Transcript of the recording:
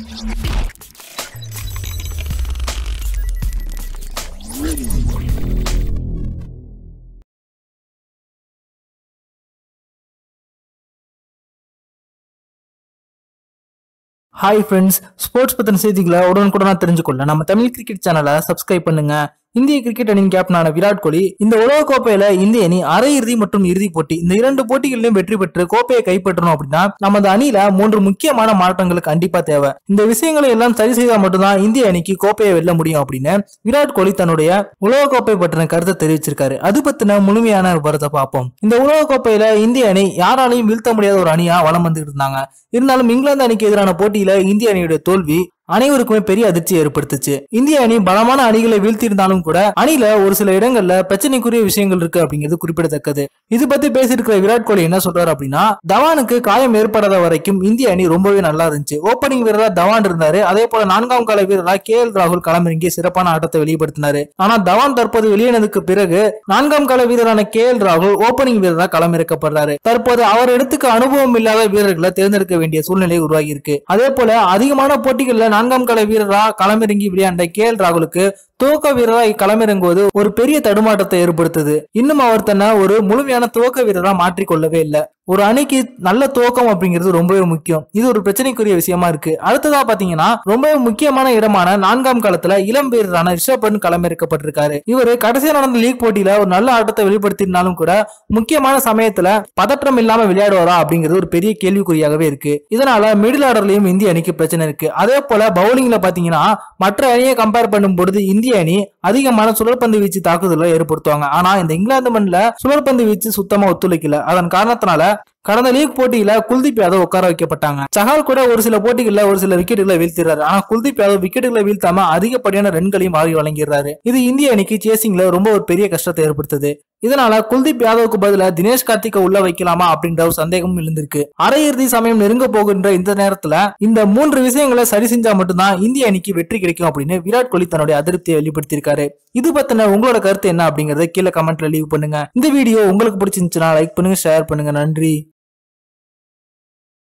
hi friends sports பத்தின செய்திகளை உடனுக்குடனா தெரிஞ்சுக்கொள்ள நம்ம தமிழ் கிரிக்கெட் சேனலை சப்ஸ்கிரைப் பண்ணுங்க இந்திய கிரிக்கெட் அணியின் கேப்டனான விராட் கோலி இந்த உலக கோப்பையில இந்திய அணி அரையிறுதி மற்றும் இறுதி போட்டி இந்த இரண்டு போட்டிகளிலும் வெற்றி பெற்று கோப்பையை கைப்பற்றணும் அப்படின்னா நமது அணியில மூன்று முக்கியமான மாற்றங்கள் கண்டிப்பா தேவை இந்த விஷயங்களை எல்லாம் சரி செய்தால் மட்டும்தான் இந்திய அணிக்கு கோப்பையை வெல்ல முடியும் அப்படின்னு விராட் கோலி தன்னுடைய உலக கோப்பை பற்றின கருத்தை தெரிவிச்சிருக்காரு அது பத்தின முழுமையான விவரத்தை பார்ப்போம் இந்த உலக கோப்பையில இந்திய அணி யாராலையும் வீழ்த்த முடியாத ஒரு அணியா வலம் வந்துட்டு இருந்தாங்க இருந்தாலும் இங்கிலாந்து அணிக்கு எதிரான போட்டியில இந்திய அணியுடைய தோல்வி அனைவருக்குமே பெரிய அதிர்ச்சி ஏற்படுத்துச்சு இந்திய அணி பலமான அணிகளை வீழ்த்தியிருந்தாலும் கூட அணில ஒரு சில இடங்கள்ல பிரச்சனைக்குரிய விஷயங்கள் இருக்கு அப்படிங்கிறது குறிப்பிடத்தக்கது இது பத்தி பேசியிருக்கிற விராட் கோலி என்ன சொல்றாரு அப்படின்னா தவானுக்கு காயம் ஏற்படாத வரைக்கும் இந்திய அணி ரொம்பவே நல்லா இருந்துச்சு ஓப்பனிங் வீரரா தவான் இருந்தாரு அதே போல நான்காம் கால வீரரா கே எல் ராகுல் களமிறங்கி சிறப்பான ஆட்டத்தை வெளிப்படுத்தினாரு ஆனா தவான் தற்போது வெளியேனதுக்கு பிறகு நான்காம் கால வீரரான கே எல் ராகுல் ஓப்பனிங் வீரரா களமிறக்கப்படுறாரு தற்போது அவர் இடத்துக்கு அனுபவம் இல்லாத வீரர்களை தேர்ந்தெடுக்க வேண்டிய சூழ்நிலை உருவாகி இருக்கு அதே போல அதிகமான போட்டிகள்ல நான்காம் கால வீரரா களமிறங்கி விளையாண்ட கே எல் ராகுலுக்கு துவக்க வீரராக களமிறங்குவது ஒரு பெரிய தடுமாற்றத்தை ஏற்படுத்துது இன்னும் அவர் தன்னை ஒரு முழுமையான துவக்க வீரரா மாற்றிக்கொள்ளவே இல்லை ஒரு அணிக்கு நல்ல துவக்கம் அப்படிங்கிறது ரொம்பவே முக்கியம் இது ஒரு பிரச்சனைக்குரிய விஷயமா இருக்கு அடுத்ததா பாத்தீங்கன்னா ரொம்பவே முக்கியமான இடமான நான்காம் காலத்துல இளம் வீரரான ரிஷப் பண்ட் களமிறக்கப்பட்டிருக்காரு இவர் கடைசியா நடந்த லீக் போட்டியில ஒரு நல்ல ஆட்டத்தை வெளிப்படுத்தினாலும் கூட முக்கியமான சமயத்துல பதற்றம் இல்லாம விளையாடுவாரா அப்படிங்கிறது ஒரு பெரிய கேள்விக்குறியாகவே இருக்கு இதனால மிடில் ஆர்டர்லயும் இந்திய அணிக்கு பிரச்சனை இருக்கு அதே போல பவுலிங்ல பாத்தீங்கன்னா மற்ற அணியை கம்பேர் பண்ணும் பொழுது இந்திய அணி அதிகமான சுழற்பந்து வீச்சு தாக்குதலை ஏற்படுத்துவாங்க ஆனா இந்த இங்கிலாந்து மண்ணில் சுழற்பந்து வீச்சு சுத்தமா ஒத்துழைக்கல அதன் காரணத்தினால கடந்த லீக் போட்டியில குல்தீப் யாதவ் உட்கார வைக்கப்பட்டாங்க சஹால் கூட ஒரு சில போட்டிகள்ல ஒரு சில விக்கெட்டுகளை வீழ்த்திடுறாரு ஆனா குல்தீப் யாதவ் விக்கெட்டுகளை வீழ்த்தாம அதிகப்படியான ரன்களையும் மாறி வழங்கிடுறாரு இது இந்திய அணிக்கு சேசிங்ல ரொம்ப ஒரு பெரிய கஷ்டத்தை ஏற்படுத்துது இதனால குல்தீப் யாதவுக்கு பதிலா தினேஷ் கார்த்திகை உள்ள வைக்கலாமா அப்படின்ற ஒரு சந்தேகமும் எழுந்திருக்கு அரையிறுதி சமயம் நெருங்க போகின்ற இந்த நேரத்துல இந்த மூன்று விஷயங்களை சரி செஞ்சா மட்டும்தான் இந்திய அணிக்கு வெற்றி கிடைக்கும் அப்படின்னு விராட் கோலி தன்னுடைய அதிருப்தியை வெளிப்படுத்தியிருக்காரு இது பத்தின உங்களோட கருத்து என்ன அப்படிங்கறத கீழே கமெண்ட்ல லீவ் பண்ணுங்க இந்த வீடியோ உங்களுக்கு பிடிச்சிருந்துச்சுன்னா லைக் பண்ணுங்க ஷேர் பண்ணுங்க நன்றி